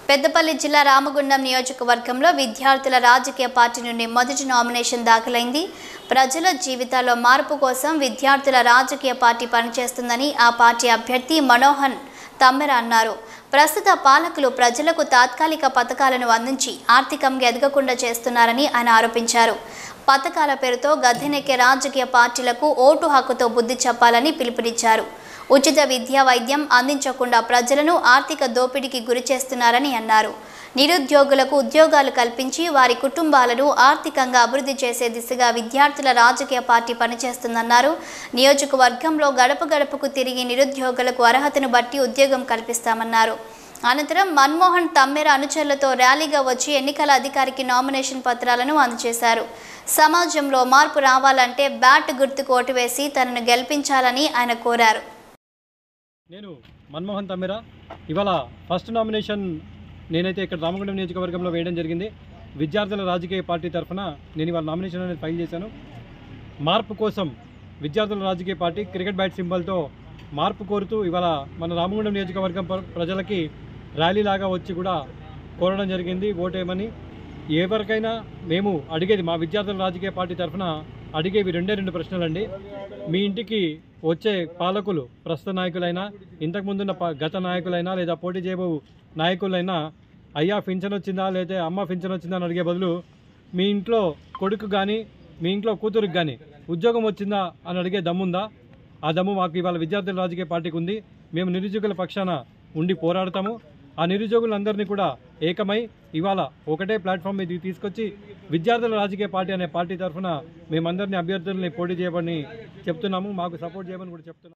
పెద్దపల్లి జిల్లా రామగుండం నియోజకవర్గంలో విద్యార్థుల రాజకీయ పార్టీ నుండి మొదటి నామినేషన్ దాఖలైంది ప్రజల జీవితాల్లో మార్పు కోసం విద్యార్థుల రాజకీయ పార్టీ పనిచేస్తుందని ఆ పార్టీ అభ్యర్థి మనోహన్ తమ్మెర అన్నారు ప్రస్తుత పాలకులు ప్రజలకు తాత్కాలిక పథకాలను అందించి ఆర్థికంగా ఎదగకుండా చేస్తున్నారని ఆయన ఆరోపించారు పథకాల పేరుతో గద్దెనెక్కే రాజకీయ పార్టీలకు ఓటు హక్కుతో బుద్ధి చెప్పాలని పిలుపునిచ్చారు ఉచిత విద్యా వైద్యం అందించకుండా ప్రజలను ఆర్థిక దోపిడీకి గురి చేస్తున్నారని అన్నారు నిరుద్యోగులకు ఉద్యోగాలు కల్పించి వారి కుటుంబాలను ఆర్థికంగా అభివృద్ధి చేసే దిశగా విద్యార్థుల రాజకీయ పార్టీ పనిచేస్తుందన్నారు నియోజకవర్గంలో గడప గడపకు తిరిగి నిరుద్యోగులకు అర్హతను బట్టి ఉద్యోగం కల్పిస్తామన్నారు అనంతరం మన్మోహన్ తమ్మెర అనుచరులతో ర్యాలీగా వచ్చి ఎన్నికల అధికారికి నామినేషన్ పత్రాలను అందజేశారు సమాజంలో మార్పు రావాలంటే బ్యాట్ గుర్తుకు ఓటు వేసి తనను గెలిపించాలని ఆయన కోరారు నేను మన్మోహన్ తమ్మిరా ఇవాళ ఫస్ట్ నామినేషన్ నేనైతే ఇక్కడ రామగుండం నియోజకవర్గంలో వేయడం జరిగింది విద్యార్థుల రాజకీయ పార్టీ తరఫున నేను ఇవాళ నామినేషన్ అనేది ఫైల్ చేశాను మార్పు కోసం విద్యార్థుల రాజకీయ పార్టీ క్రికెట్ బ్యాట్ సింబల్తో మార్పు కోరుతూ ఇవాళ మన రామగుండం నియోజకవర్గం ప్ర- ప్రజలకి ర్యాలీ లాగా వచ్చి కూడా కోరడం జరిగింది ఓటేయమని ఎవరికైనా మేము అడిగేది మా విద్యార్థుల రాజకీయ పార్టీ తరఫున అడిగేవి రెండే రెండు ప్రశ్నలండి మీ ఇంటికి వచ్చే పాలకులు ప్రస్తుత నాయకులైనా ఇంతకుముందున్న ప- గత నాయకులైనా లేదా పోటీ చేయబో నాయకులైనా అయ్యా పింఛన్ వచ్చిందా లేదా అమ్మ పింఛన్ వచ్చిందా అని అడిగే బదులు మీ ఇంట్లో కొడుకు కానీ మీ ఇంట్లో కూతురికి కానీ ఉద్యోగం వచ్చిందా అని అడిగే దమ్ముందా ఆ దమ్ము మాకు ఇవాళ విద్యార్థుల రాజకీయ పార్టీకి ఉంది మేము నిరుద్యోగుల పక్షాన ఉండి పోరాడతాము ఆ నిరుద్యోగులందరినీ కూడా ఏకమై ఇవాళ ఒకటే ప్లాట్ఫామ్ మీద తీసుకొచ్చి విద్యార్థుల రాజకీయ పార్టీ అనే పార్టీ తరఫున మేమందరినీ అభ్యర్థుల్ని పోటీ చేయమని చెప్తున్నాము మాకు సపోర్ట్ చేయమని కూడా చెప్తున్నాము